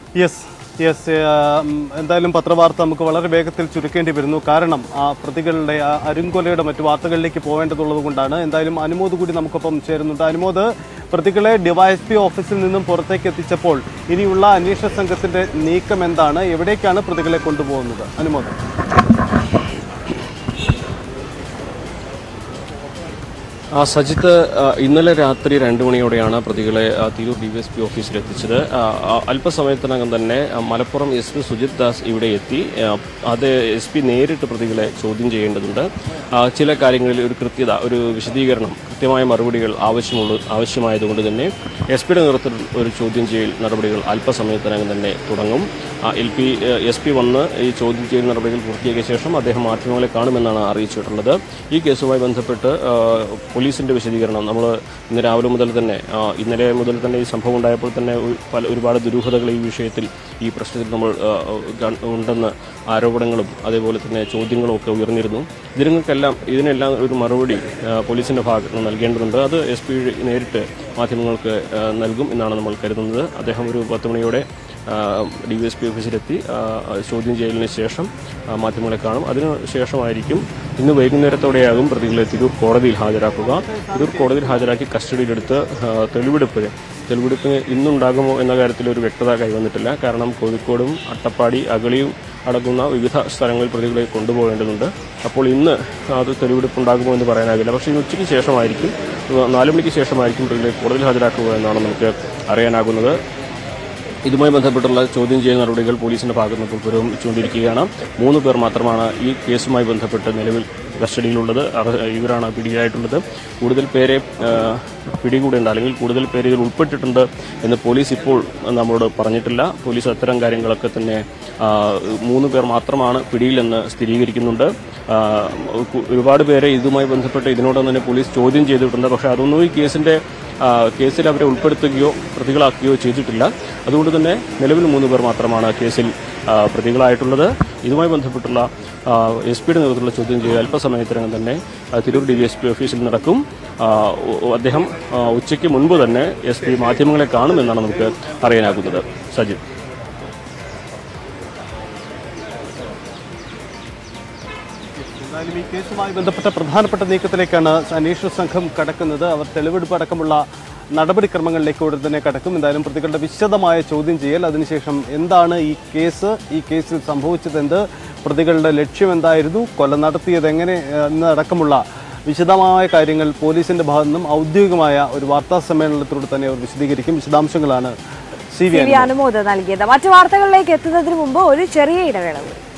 yes yes എന്തായാലും പത്രവാർത്ത നമുക്ക് വളരെ വേഗത്തിൽ ചുരുക്കേണ്ടി വരുന്നു കാരണം ആ പ്രതികളുടെ ആ അരുങ്കൊലയുടെ മറ്റു വാർത്തകളിലേക്ക് പോവേണ്ടതുള്ളത് കൊണ്ടാണ് എന്തായാലും അനുമോദ് കൂടി നമുക്കൊപ്പം ചേരുന്നുണ്ട് അനുമോദ് പ്രതികളെ ഡിവൈഎസ്പി ഓഫീസിൽ നിന്നും പുറത്തേക്ക് എത്തിച്ചപ്പോൾ ഇനിയുള്ള അന്വേഷണ സംഘത്തിന്റെ നീക്കം എന്താണ് എവിടേക്കാണ് പ്രതികളെ കൊണ്ടുപോകുന്നത് അനുമോദ് ആ, സജിത്ത് ആ, ഇന്നലെ രാത്രി രണ്ട് മണിയോടെയാണ് പ്രതികളെ ആ, Tirur D V S P ഓഫീസിൽ എത്തിച്ചത് ആ, ആ, അല്പസമയത്തിനകം തന്നെ ആ, മലപ്പുറം എസ് പി സുജിത് ദാസ് ഇവിടെ എത്തി ആ, അത് എസ് പി നേരിട്ട് പ്രതികളെ ചോദ്യം ചെയ്യേണ്ടതുണ്ട് ആ, ചില കാര്യങ്ങളിൽ ഒരു കൃത്യത ഒരു വിശദീകരണം കൃത്യമായ മറുപടികൾ ആവശ്യമുള്ള ആവശ്യമായതുകൊണ്ട് തന്നെ എസ് പിയുടെ നേതൃത്വത്തിൽ ഒരു ചോദ്യം ചെയ്യൽ നടപടികൾ അല്പസമയത്തിനകം തന്നെ തുടങ്ങും എൽ പി എസ് പി വന്ന് ഈ ചോദ്യം ചെയ്യൽ നടപടികൾ പൂർത്തിയാക്കിയ ശേഷം അദ്ദേഹം മാധ്യമങ്ങളെ കാണുമെന്നാണ് അറിയിച്ചിട്ടുള്ളത് ഈ കേസുമായി ബന്ധപ്പെട്ട് ആ, പോലീസിന്റെ വിശദീകരണം നമ്മൾ ഇന്ന് രാവിലെ മുതൽ തന്നെ ആ, ഇന്നലെ മുതൽ തന്നെ ഈ സംഭവം ഉണ്ടായപ്പോൾ തന്നെ ഒരു- പല ഒരുപാട് ദുരൂഹതകൾ ഈ വിഷയത്തിൽ ഈ പ്രശ്നത്തിൽ നമ്മൾ ആ, ഗൺ- ഉണ്ടെന്ന് ആരോപണങ്ങളും അതേപോലെ തന്നെ ചോദ്യങ്ങളും ഒക്കെ ഉയർന്നിരുന്നു ഇതിനൊക്കെല്ലാം ഇതിനെല്ലാം ഒരു മറുപടി ആ, പോലീസിന്റെ ഭാഗത്ത് നിന്ന് നൽകേണ്ടതുണ്ട് അത് എസ് പി നേരിട്ട് മാധ്യമങ്ങൾക്ക് ആ, നൽകും എന്നാണ് നമ്മൾ കരുതുന്നത് അദ്ദേഹം ഒരു പത്ത് മണിയോടെ ഡി വി എസ് പി ഓഫീസിലെത്തി ആ, ചോദ്യം ചെയ്യലിന് ശേഷം ആ, മാധ്യമങ്ങളെ കാണും അതിന് ശേഷമായിരിക്കും ഇന്ന് വൈകുന്നേരത്തോടെയാകും പ്രതികളെ തിരൂർ കോടതിയിൽ ഹാജരാക്കുക തിരൂർ കോടതിയിൽ ഹാജരാക്കി കസ്റ്റഡിയിലെടുത്ത് ആ, തെളിവെടുപ്പിന് തെളിവെടുപ്പിന് ഇന്നുണ്ടാകുമോ എന്ന കാര്യത്തിൽ ഒരു വ്യക്തത കൈവന്നിട്ടില്ല കാരണം കോഴിക്കോടും അട്ടപ്പാടി അഗളിയും അടങ്ങുന്ന വിവിധ സ്ഥലങ്ങളിൽ പ്രതികളെ കൊണ്ടുപോകേണ്ടതുണ്ട് അപ്പോൾ ഇന്ന് അത് തെളിവെടുപ്പ് ഉണ്ടാകുമോ എന്ന് പറയാനാകില്ല പക്ഷേ ഇന്ന് ഉച്ചയ്ക്ക് ശേഷമായിരിക്കും നാല് മണിക്ക് ശേഷമായിരിക്കും പ്രതികളെ കോടതിയിൽ ഹാജരാക്കുക എന്നാണ് നമുക്ക് അറിയാനാകുന്നത് ഇതുമായി ബന്ധപ്പെട്ടുള്ള ചോദ്യം ചെയ്യൽ നടപടികൾ പോലീസിന്റെ ഭാഗത്ത് നിന്ന് ഇപ്പോൾ പുരോഗമിച്ചുകൊണ്ടിരിക്കുകയാണ് മൂന്ന് പേർ മാത്രമാണ് ഈ കേസുമായി ബന്ധപ്പെട്ട് നിലവിൽ കസ്റ്റഡിയിലുള്ളത് അവർ ഇവരാണ് പിടിയിലായിട്ടുള്ളത് കൂടുതൽ പേരെ ആ, പിടികൂടേണ്ട അല്ലെങ്കിൽ കൂടുതൽ പേര് ഇതിൽ ഉൾപ്പെട്ടിട്ടുണ്ട് എന്ന് പോലീസ് ഇപ്പോൾ നമ്മളോട് പറഞ്ഞിട്ടില്ല പോലീസ് അത്തരം കാര്യങ്ങളൊക്കെ തന്നെ ആ, മൂന്ന് പേർ മാത്രമാണ് പിടിയിലെന്ന് സ്ഥിരീകരിക്കുന്നുണ്ട് ആ, കു- ഒരുപാട് പേരെ ഇതുമായി ബന്ധപ്പെട്ട് ഇതിനോടൊപ്പം തന്നെ പോലീസ് ചോദ്യം ചെയ്തിട്ടുണ്ട് പക്ഷേ അതൊന്നും ഈ കേസിന്റെ ആ, കേസിൽ അവരെ ഉൾപ്പെടുത്തുകയോ പ്രതികളാക്കുകയോ ചെയ്തിട്ടില്ല അതുകൊണ്ട് തന്നെ നിലവിൽ മൂന്ന് പേർ മാത്രമാണ് കേസിൽ ആ, പ്രതികളായിട്ടുള്ളത് ഇതുമായി ബന്ധപ്പെട്ടുള്ള എസ് പിയുടെ നേതൃത്വത്തിലുള്ള ചോദ്യം ചെയ്യൽ അല്പസമയത്തിനകം തന്നെ ആ, Tirur D V S P ഓഫീസിൽ നടക്കും ആ, ഉ- അദ്ദേഹം ആ, ഉച്ചയ്ക്ക് മുൻപ് തന്നെ എസ് പി മാധ്യമങ്ങളെ കാണുമെന്നാണ് നമുക്ക് അറിയാനാകുന്നത് സജിത് എന്തായാലും ഈ കേസുമായി ബന്ധപ്പെട്ട പ്രധാനപ്പെട്ട നീക്കത്തിലേക്കാണ് അന്വേഷണ സംഘം കടക്കുന്നത് അവർ തെളിവെടുപ്പ് അടക്കമുള്ള നടപടിക്രമങ്ങളിലേക്ക് ഉടൻ തന്നെ കടക്കും എന്തായാലും പ്രതികളുടെ വിശദമായ ചോദ്യം ചെയ്യൽ അതിനുശേഷം എന്താണ് ഈ കേസ് ഈ കേസിൽ സംഭവിച്ചതെന്ത് പ്രതികളുടെ ലക്ഷ്യം എന്തായിരുന്നു കൊല നടത്തിയത് എങ്ങനെ ഏഹ്, എന്നതടക്കമുള്ള വിശദമായ കാര്യങ്ങൾ പോലീസിന്റെ ഭാഗത്തു നിന്നും ഔദ്യോഗികമായ ഒരു വാർത്താ സമ്മേളനത്തിലൂടെ തന്നെ അവർ വിശദീകരിക്കും വിശദാംശങ്ങളാണ് C V C V Anumod നൽകിയത് മറ്റു വാർത്തകളിലേക്ക് എത്തുന്നതിന് മുമ്പ് ഒരു ചെറിയ ഇടവേള കൂടി